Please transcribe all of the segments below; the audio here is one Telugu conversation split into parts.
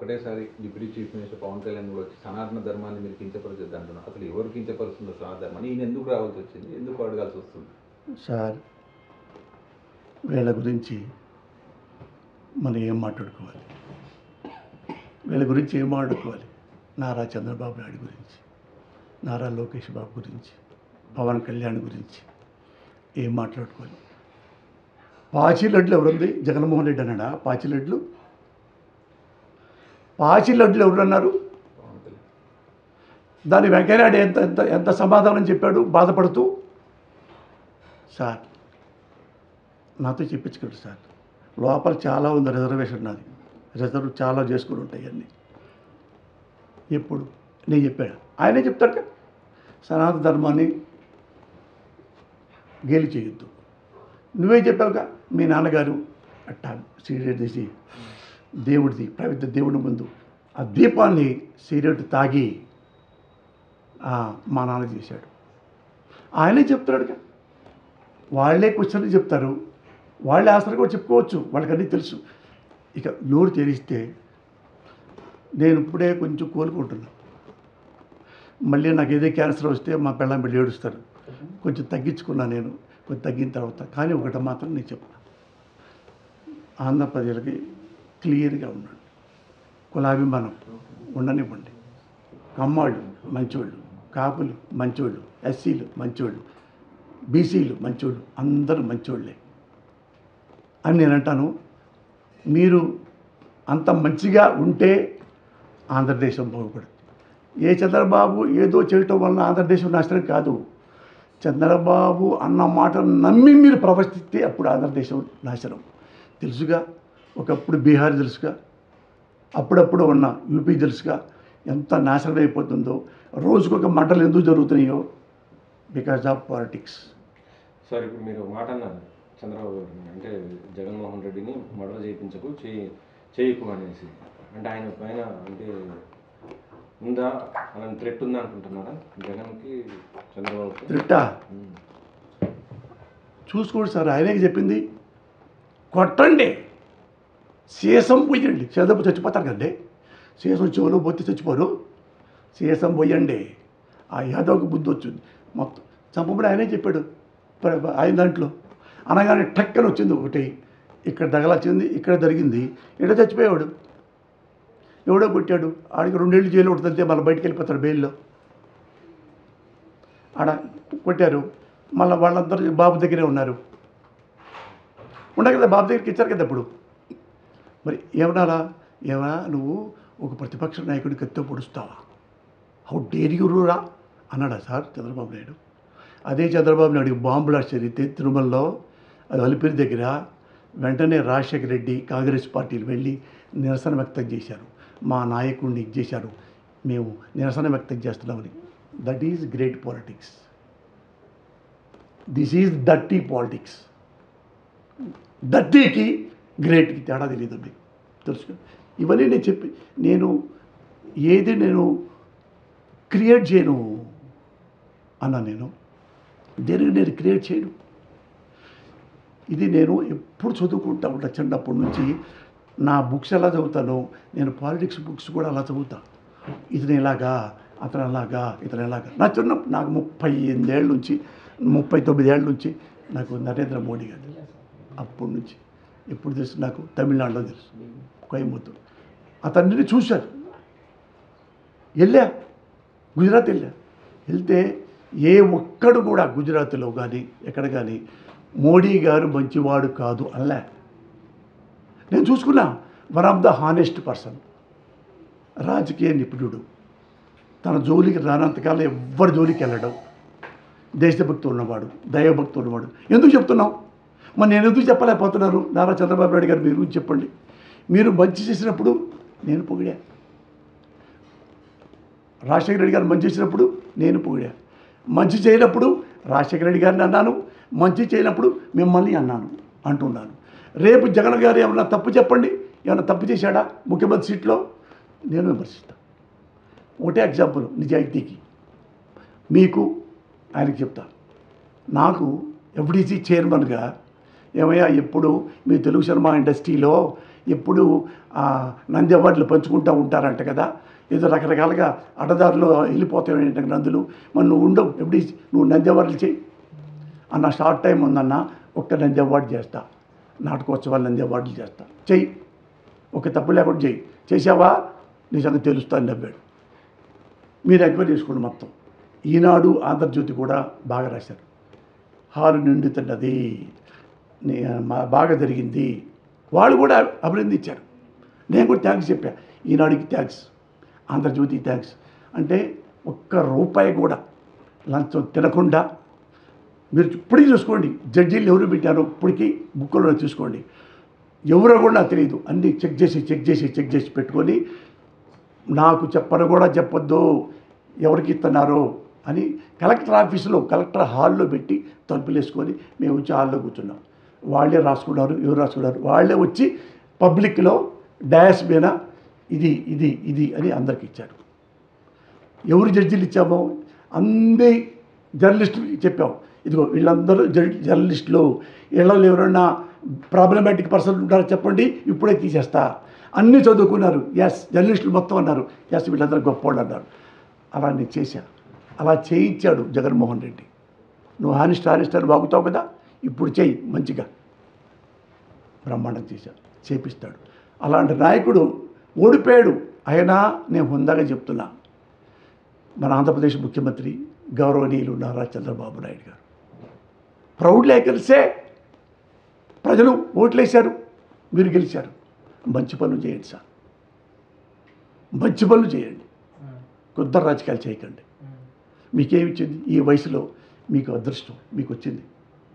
ఒకటేసారి deputy chief minister Pawan Kalyan కూడా వచ్చి సనాతన ధర్మాన్ని మీరు కించపరచొద్దు అంటున్నారు అసలు ఎవరు కించపరుస్తుందో సనాతన ధర్మాన్ని ఈయన ఎందుకు రావాల్సి వచ్చింది ఎందుకు అడగాల్సి వస్తుంది సార్ వీళ్ళ గురించి మనం ఏం మాట్లాడుకోవాలి వీళ్ళ గురించి ఏం మాట్లాడుకోవాలి నారా చంద్రబాబు నాయుడు గురించి నారా లోకేష్ బాబు గురించి పవన్ కళ్యాణ్ గురించి ఏం మాట్లాడుకోవాలి పాచిలడ్లు ఎవరుంది జగన్మోహన్ రెడ్డి అన్నాడా పాచిలడ్లు పాచిలడ్లు ఎవరన్నారు పవన్ కళ్యాణ్ దాని వెంకయ్యనాయుడు ఎంత ఎంత ఎంత సమాధానం చెప్పాడు బాధపడుతూ సార్ నాతో చెప్పించుకోండి సార్ లోపల చాలా ఉంది రిజర్వేషన్ నాది రిజర్వ్ చాలా చేసుకుని ఉంటాయి అన్నీ ఎప్పుడు నేను చెప్పాడు ఆయనే చెప్తాడు కదా సనాతన ధర్మాన్ని గేలి చేయొద్దు నువ్వే చెప్పావుగా మీ నాన్నగారు అట్టా సిగరెట్ తీసి దేవుడిది ప్రవిత్ర దేవుడి ముందు ఆ దీపాన్ని సిగరెట్ తాగి ఆ, మా నాన్న చేశాడు ఆయనే చెప్తున్నాడుగా వాళ్ళే క్వశ్చన్లు చెప్తారు వాళ్ళే ఆన్సర్ కూడా చెప్పుకోవచ్చు వాళ్ళకన్నీ తెలుసు ఇక నోరు తెరిస్తే నేను ఇప్పుడే కొంచెం కోలుకుంటున్నా మళ్ళీ నాకు ఏదో క్యాన్సర్ వస్తే మా పిల్లలు మళ్ళీ ఏడుస్తారు కొంచెం తగ్గించుకున్నా నేను కొంచెం తగ్గిన తర్వాత కానీ ఒకటి మాత్రం నేను చెప్తాను ఆంధ్ర ప్రజలకి క్లియర్గా ఉన్నాడు కులాభిమానం ఉండనివ్వండి కమ్మాళ్ళు మంచోళ్ళు కాపులు మంచోళ్ళు ఎస్సీలు మంచోళ్ళు బీసీలు మంచోళ్ళు అందరూ మంచోళ్ళే అని నేను అంటాను మీరు అంత మంచిగా ఉంటే ఆంధ్రదేశం బాగుపడుతుంది ఏ చంద్రబాబు ఏదో చేయటం వలన ఆంధ్రదేశం నాశనం కాదు చంద్రబాబు అన్న మాట నమ్మి మీరు ప్రవర్తిస్తే అప్పుడు ఆంధ్రదేశం నాశనం తెలుసుగా ఒకప్పుడు బీహార్ తెలుసుగా అప్పుడప్పుడు ఉన్న యూపీ తెలుసుగా ఎంత నాశనం అయిపోతుందో రోజుకొక మంటలు ఎందుకు జరుగుతున్నాయో బికాజ్ ఆఫ్ పాలిటిక్స్ సార్ ఇప్పుడు మీరు ఒక మాట అన్నారు చంద్రబాబు గారిని అంటే జగన్మోహన్ రెడ్డిని మర్డర్ చేయించకు చేయి చేయకు అనేసి అంటే ఆయన పైన అంటే ఉందా అలాంటి థ్రెట్ ఉందా అనుకుంటున్నారా జగన్కి చంద్రబాబుకి త్రిట్టా ఉమ్. చూసుకోండి సార్ ఆయనకి చెప్పింది కొట్టండి సీసం పోయండి సేదపు చచ్చిపోతారు కదండి సీసం చెవులో పోతే చచ్చిపోరు సీసం పోయండి ఆ యాదవ్కి బుద్ధి వచ్చింది మొత్తం చంపబడి ఆయనే చెప్పాడు ప్ర- ఆయన దాంట్లో అనగానే టక్కన వచ్చింది ఒకటి ఇక్కడ తగలొచ్చింది ఇక్కడ జరిగింది ఇక్కడ చచ్చిపోయాడు ఎవడో కొట్టాడు ఆడికి రెండేళ్ళు జైలు ఉంటుంది మళ్ళీ బయటికి వెళ్ళిపోతాడు బెయిల్లో ఆడ కొట్టారు మళ్ళీ వాళ్ళందరూ బాబు దగ్గరే ఉన్నారు ఉండదు కదా బాబు దగ్గరికి ఇచ్చారు కదా ఇప్పుడు మరి ఏమన్నారా ఏమన్నా నువ్వు ఒక ప్రతిపక్ష నాయకుడికి ఎత్తో పొడుస్తావా హౌ డేర్ యూ రా అన్నాడా సార్ చంద్రబాబు నాయుడు అదే చంద్రబాబు నాయుడు బాంబు బ్లాస్ట్ జరిగితే తిరుమలలో అది అలిపిరి దగ్గర వెంటనే రాజశేఖర రెడ్డి కాంగ్రెస్ పార్టీలు వెళ్ళి నిరసన వ్యక్తం చేశారు మా నాయకుడిని ఇది చేశారు మేము నిరసన వ్యక్తం చేస్తున్నామని that is great politics this is dirty politics డర్టీకి గ్రేట్కి తేడా తెలియదండి తెలుసు ఇవన్నీ నేను చెప్పి నేను ఏది నేను క్రియేట్ చేయను అన్నా నేను దేనికి నేను క్రియేట్ చేయను ఇది నేను ఎప్పుడు చదువుకుంటా ఉంటా చిన్నప్పటి నుంచి నా బుక్స్ ఎలా చదువుతానో నేను పాలిటిక్స్ బుక్స్ కూడా అలా చదువుతా ఇతను ఇలాగా అతను అలాగా ఇతను ఎలాగా నా చిన్న నాకు ముప్పై ఎనిమిదేళ్ళ నుంచి ముప్పై తొమ్మిదేళ్ళ నుంచి నాకు నరేంద్ర మోడీ గారు అప్పటి నుంచి ఎప్పుడు తెలుసు నాకు తమిళనాడులో తెలుసు కోయంబత్తూరు అతన్ని చూశాను వెళ్ళా గుజరాత్ వెళ్ళా వెళ్తే ఏ ఒక్కడు కూడా గుజరాత్లో కానీ ఎక్కడ కానీ మోడీ గారు మంచివాడు కాదు అలా నేను చూసుకున్నా one of the honest person రాజకీయ నిపుణుడు తన జోలికి రానంతకాలం ఎవ్వరి జోలికి వెళ్ళడం దేశభక్తి ఉన్నవాడు దైవభక్తి ఉన్నవాడు ఎందుకు చెప్తున్నావు మరి నేను ఎందుకు చెప్పలేకపోతున్నారు నారా చంద్రబాబు నాయుడు గారు మీరు గురించి చెప్పండి మీరు మంచి చేసినప్పుడు నేను పొగిడా రాజశేఖర రెడ్డి గారు మంచి చేసినప్పుడు నేను పొగిడా మంచి చేయనప్పుడు రాజశేఖర రెడ్డి గారిని అన్నాను మంచి చేయనప్పుడు మిమ్మల్ని అన్నాను అంటున్నాను రేపు జగన్ గారు ఏమన్నా తప్పు చెప్పండి ఏమైనా తప్పు చేశాడా ముఖ్యమంత్రి సీట్లో నేను విమర్శిస్తాను ఒకటే ఎగ్జాంపుల్ నిజాయితీకి మీకు ఆయనకి చెప్తా నాకు ఎఫ్డీసీ చైర్మన్గా ఏమయ్యా ఎప్పుడు మీ తెలుగు సినిమా ఇండస్ట్రీలో ఎప్పుడు ఆ, నంది అవార్డులు పంచుకుంటూ ఉంటారంట కదా ఏదో రకరకాలుగా అడ్డదారిలో వెళ్ళిపోతాయి నందులు మరి నువ్వు ఉండవు ఎప్పుడు నువ్వు నంది అవార్డులు చేయి అన్న షార్ట్ టైం ఉందన్న ఒక్క నంది అవార్డు చేస్తా నాటకోత్సవాలు నంది అవార్డులు చేస్తా చెయ్యి ఒక తప్పు లేకుండా చెయ్యి చేసావా నిజంగా తెలుస్తాను నవ్వాడు మీరు ఎంక్వైరీ చేసుకోండి మొత్తం ఈనాడు ఆంధ్రజ్యోతి కూడా బాగా రాశారు హాలు నిండుతున్నది నే- మా- బాగా జరిగింది వాళ్ళు కూడా అభినందించారు నేను కూడా థ్యాంక్స్ చెప్పా ఈనాడుకి థ్యాంక్స్ ఆంధ్రజ్యోతి థ్యాంక్స్ అంటే ఒక్క రూపాయి కూడా లంచం తినకుండా మీరు ఇప్పటికీ చూసుకోండి జడ్జీలు ఎవరు పెట్టారో ఇప్పటికీ బుక్కులో చూసుకోండి ఎవరో కూడా నాకు తెలియదు అన్నీ చెక్ చేసి చెక్ చేసి చెక్ చేసి పెట్టుకొని నాకు చెప్పను కూడా చెప్పొద్దు ఎవరికి ఇస్తున్నారో అని కలెక్టర్ ఆఫీసులో కలెక్టర్ హాల్లో పెట్టి తలుపులు వేసుకొని మేము వచ్చి హాల్లో కూర్చున్నాం వాళ్ళే రాసుకున్నారు ఎవరు రాసుకున్నారు వాళ్ళే వచ్చి పబ్లిక్లో డయాస్ మీద ఇది ఇది ఇది అని అందరికి ఇచ్చారు ఎవరు జడ్జీలు ఇచ్చామో అందరి జర్నలిస్టులు చెప్పాం ఇదిగో వీళ్ళందరూ జర్- జర్నలిస్టులు వీళ్ళలో ఎవరైనా ప్రాబ్లమాటిక్ పర్సన్ ఉంటారో చెప్పండి ఇప్పుడే తీసేస్తా అన్నీ చదువుకున్నారు ఎస్ జర్నలిస్టులు మొత్తం అన్నారు ఎస్ వీళ్ళందరూ గొప్పవాళ్ళు అన్నారు అలా నేను చేశాను అలా చేయించాడు జగన్మోహన్ రెడ్డి నువ్వు హానిస్ట్ హానిస్ట్ అని బాగుతావు కదా ఇప్పుడు చేయి మంచిగా బ్రహ్మాండం చేశాడు చేపిస్తాడు అలాంటి నాయకుడు ఓడిపోయాడు అయినా నేను హుందాగా చెప్తున్నా మన ఆంధ్రప్రదేశ్ ముఖ్యమంత్రి గౌరవనీయులు నారా చంద్రబాబు నాయుడు గారు ప్రౌడ్ లేకర్సే ప్రజలు ఓట్లేశారు మీరు గెలిచారు మంచి పనులు చేయండి సార్ మంచి పనులు చేయండి కొత్త రాజకీయాలు చేయకండి మీకేమిచ్చింది ఈ వయసులో మీకు అదృష్టం మీకు వచ్చింది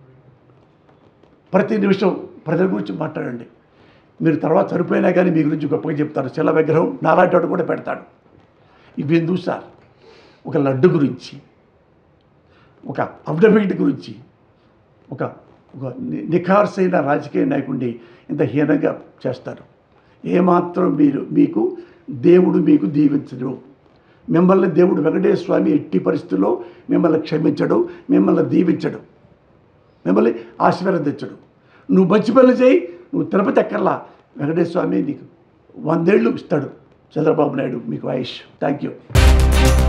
ప్రతి నిమిషం ప్రజల గురించి మాట్లాడండి మీరు తర్వాత చనిపోయినా కానీ మీ గురించి గొప్పగా చెప్తారు శిల విగ్రహం నాలాంటి కూడా పెడతాడు ఇవి ఎందుకు సార్ ఒక లడ్డు గురించి ఒక అఫిడవిట్ గురించి ఒక ఒక ని- నిఖార్సైన రాజకీయ నాయకుడిని ఇంత హీనంగా చేస్తారు ఏమాత్రం మీరు మీకు దేవుడు మీకు దీవించడు మిమ్మల్ని దేవుడు వెంకటేశ్వర స్వామి ఎట్టి పరిస్థితుల్లో మిమ్మల్ని క్షమించడు మిమ్మల్ని దీవించడు మిమ్మల్ని ఆశీర్వదించడు నువ్వు మంచి పనులు చేయి నువ్వు తిరుపతి ఎక్కర్లా వెంకటేశ్వర స్వామి నీకు వందేళ్ళు ఇస్తాడు చంద్రబాబు నాయుడు మీకు ఆయుష్ థ్యాంక్ యూ